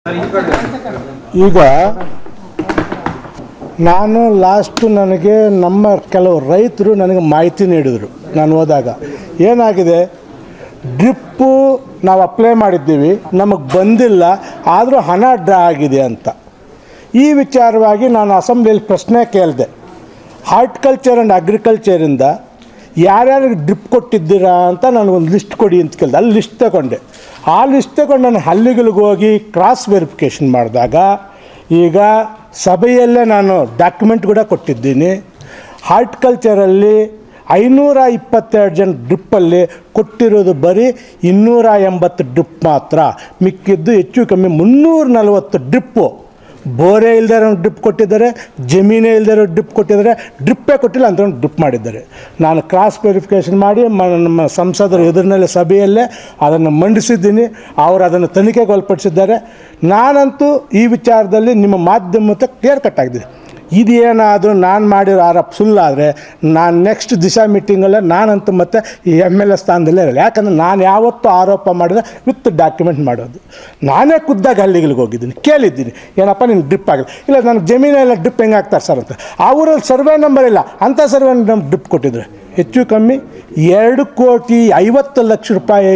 ಈಗ ನಾನು ಲಾಸ್ಟು ನನಗೆ ನಮ್ಮ ಕೆಲವು ರೈತರು ನನಗೆ ಮಾಹಿತಿ ನೀಡಿದರು ನಾನು ಹೋದಾಗ ಏನಾಗಿದೆ ಡ್ರಿಪ್ಪು ನಾವು ಅಪ್ಲೈ ಮಾಡಿದ್ದೀವಿ ನಮಗೆ ಬಂದಿಲ್ಲ ಆದರೂ ಹಣ ಡ್ರಾ ಆಗಿದೆ ಅಂತ ಈ ವಿಚಾರವಾಗಿ ನಾನು ಅಸೆಂಬ್ಲಿಯಲ್ಲಿ ಪ್ರಶ್ನೆ ಕೇಳಿದೆ ಹಾರ್ಟಿಕಲ್ಚರ್ ಆ್ಯಂಡ್ ಅಗ್ರಿಕಲ್ಚರಿಂದ ಯಾರ್ಯಾರಿಗೆ ಡ್ರಿಪ್ ಕೊಟ್ಟಿದ್ದೀರಾ ಅಂತ ನನಗೊಂದು ಲಿಸ್ಟ್ ಕೊಡಿ ಅಂತ ಕೇಳಿದೆ ಅಲ್ಲಿ ಲಿಸ್ಟ್ ತಗೊಂಡೆ ಆ ಲಿಸ್ಟ್ ತಗೊಂಡು ನಾನು ಹಳ್ಳಿಗಳಿಗೆ ಹೋಗಿ ಕ್ರಾಸ್ ವೆರಿಫಿಕೇಷನ್ ಮಾಡಿದಾಗ ಈಗ ಸಭೆಯಲ್ಲೇ ನಾನು ಡಾಕ್ಯುಮೆಂಟ್ ಕೂಡ ಕೊಟ್ಟಿದ್ದೀನಿ ಹಾರ್ಟಿಕಲ್ಚರಲ್ಲಿ ಐನೂರ ಇಪ್ಪತ್ತೆರಡು ಜನ ಡ್ರಿಪ್ಪಲ್ಲಿ ಕೊಟ್ಟಿರೋದು ಬರೀ ಇನ್ನೂರ ಎಂಬತ್ತು ಡ್ರಿಪ್ ಮಾತ್ರ ಮಿಕ್ಕಿದ್ದು ಹೆಚ್ಚು ಕಮ್ಮಿ ಮುನ್ನೂರ ನಲವತ್ತು ಡ್ರಿಪ್ಪು ಬೋರೆ ಇಲ್ದೇ ಇರೋ ಡ್ರಿಪ್ ಕೊಟ್ಟಿದ್ದಾರೆ ಜಮೀನೇ ಇಲ್ದೇ ಇರೋ ಡ್ರಿಪ್ ಕೊಟ್ಟಿದ್ದಾರೆ ಡ್ರಿಪ್ಪೇ ಕೊಟ್ಟಿಲ್ಲ ಅಂತ ಡ್ರಿಪ್ ಮಾಡಿದ್ದಾರೆ ನಾನು ಕ್ರಾಸ್ ವೆರಿಫಿಕೇಷನ್ ಮಾಡಿ ಮ ನಮ್ಮ ಸಂಸದರ ಎದುರಿನಲ್ಲಿ ಸಭೆಯಲ್ಲೇ ಅದನ್ನು ಮಂಡಿಸಿದ್ದೀನಿ ಅವರು ಅದನ್ನು ತನಿಖೆಗೆ ಒಳಪಡಿಸಿದ್ದಾರೆ ನಾನಂತೂ ಈ ವಿಚಾರದಲ್ಲಿ ನಿಮ್ಮ ಮಾಧ್ಯಮದ ಕ್ಲಿಯರ್ ಕಟ್ ಆಗಿದ್ದೀನಿ ಇದೇನಾದರೂ ನಾನು ಮಾಡಿರೋ ಆರೋಪ ಸುಳ್ಳಾದರೆ ನಾನು ನೆಕ್ಸ್ಟ್ ದಿಶಾ ಮೀಟಿಂಗಲ್ಲೇ ನಾನಂತೂ ಮತ್ತೆ ಈ ಎಮ್ ಎಲ್ ಎ ಸ್ಥಾನದಲ್ಲೇ ಇರಲ್ಲ ಯಾಕಂದರೆ ನಾನು ಯಾವತ್ತೂ ಆರೋಪ ಮಾಡಿದ್ರೆ ವಿತ್ ಡಾಕ್ಯುಮೆಂಟ್ ಮಾಡೋದು ನಾನೇ ಖುದ್ದಾಗಿ ಹಳ್ಳಿಗಳಿಗೆ ಹೋಗಿದ್ದೀನಿ ಕೇಳಿದ್ದೀನಿ ಏನಪ್ಪ ನಿನ್ನ ಡ್ರಿಪ್ ಆಗಿಲ್ಲ ಇಲ್ಲ ನನಗೆ ಜಮೀನೆಲ್ಲ ಡ್ರಿಪ್ ಹೆಂಗೆ ಆಗ್ತಾರೆ ಸರ್ ಅಂತ ಆ ಊರಲ್ಲಿ ಸರ್ವೆ ನಂಬರ್ ಇಲ್ಲ ಅಂಥ ಸರ್ವೆ ನಮ್ಮ ಡ್ರಿಪ್ ಕೊಟ್ಟಿದ್ರೆ ಹೆಚ್ಚು ಕಮ್ಮಿ ಎರಡು ಕೋಟಿ ಐವತ್ತು ಲಕ್ಷ ರೂಪಾಯಿ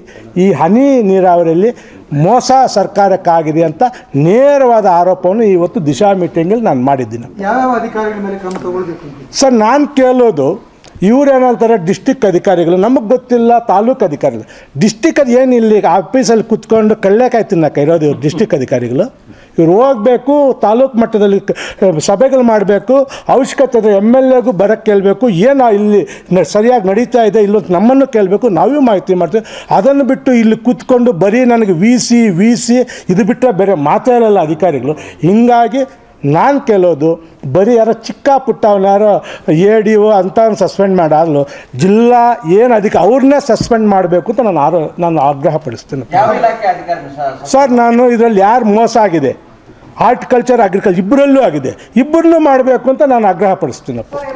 ಈ ಹನಿ ನೀರಾವರಿಯಲ್ಲಿ ಮೋಸ ಸರ್ಕಾರಕ್ಕಾಗಿದೆ ಅಂತ ನೇರವಾದ ಆರೋಪವನ್ನು ಇವತ್ತು ದಿಶಾ ಮೀಟಿಂಗಲ್ಲಿ ನಾನು ಮಾಡಿದ್ದೀನಿ ಯಾವ್ಯಾವ ಅಧಿಕಾರಿಗಳ ಮೇಲೆ ಕ್ರಮ ತಗೊಳ್ಬೇಕು ಅಂತ ಸರ್ ನಾನು ಕೇಳೋದು ಇವ್ರು ಏನಂತಾರೆ ಡಿಸ್ಟಿಕ್ ಅಧಿಕಾರಿಗಳು ನಮಗೆ ಗೊತ್ತಿಲ್ಲ ತಾಲೂಕು ಅಧಿಕಾರಿಗಳು ಡಿಸ್ಟಿಕ್ ಅದು ಏನು ಇಲ್ಲಿ ಆಫೀಸಲ್ಲಿ ಕುತ್ಕೊಂಡು ಕಳ್ಳೆಕಾಯಿ ತಿನ್ನಕ್ಕೆ ಇರೋದು ಇವ್ರು ಡಿಸ್ಟಿಕ್ ಅಧಿಕಾರಿಗಳು ಇವ್ರು ಹೋಗಬೇಕು ತಾಲೂಕು ಮಟ್ಟದಲ್ಲಿ ಕ- ಸಭೆಗಳು ಮಾಡಬೇಕು ಅವಶ್ಯಕತೆ ಇದೆ ಎಮ್ ಎಲ್ ಎಗೂ ಬರೋಕ್ಕೆ ಕೇಳಬೇಕು ಏನು ಇಲ್ಲಿ ನ- ಸರಿಯಾಗಿ ನಡೀತಾ ಇದೆ ಇಲ್ಲೊಂದು ನಮ್ಮನ್ನು ಕೇಳಬೇಕು ನಾವೂ ಮಾಹಿತಿ ಮಾಡ್ತೀವಿ ಅದನ್ನು ಬಿಟ್ಟು ಇಲ್ಲಿ ಕೂತ್ಕೊಂಡು ಬರೀ ನನಗೆ ವಿ ಸಿ ವಿ ಸಿ ಇದು ಬಿಟ್ಟರೆ ಬೇರೆ ಮಾತಾಡಲ್ಲ ಅಧಿಕಾರಿಗಳು ಹಿಂಗಾಗಿ ನಾನು ಕೇಳೋದು ಬರೀ ಯಾರೋ ಚಿಕ್ಕ ಪುಟ್ಟ ಅವ್ನು ಯಾರೋ ಎ ಡಿ ಒ ಅಂತ ಸಸ್ಪೆಂಡ್ ಮಾಡಾಗಲು ಜಿಲ್ಲಾ ಏನು ಅದಕ್ಕೆ ಅವ್ರನ್ನೇ ಸಸ್ಪೆಂಡ್ ಮಾಡಬೇಕು ಅಂತ ನಾನು ಆರೋ ನಾನು ಆಗ್ರಹ ಪಡಿಸ್ತೀನಿ ಯಾವ ಇಲಾಖೆ ಅಧಿಕಾರಿ ಸರ್ ಸರ್ ನಾನು ಇದರಲ್ಲಿ ಯಾರು ಮೋಸ ಆಗಿದೆ ಹಾರ್ಟಿಕಲ್ಚರ್ ಅಗ್ರಿಕಲ್ಚರ್ ಇಬ್ಬರಲ್ಲೂ ಆಗಿದೆ ಇಬ್ಬರನ್ನೂ ಮಾಡಬೇಕು ಅಂತ ನಾನು ಆಗ್ರಹ ಪಡಿಸ್ತೀನಪ್ಪ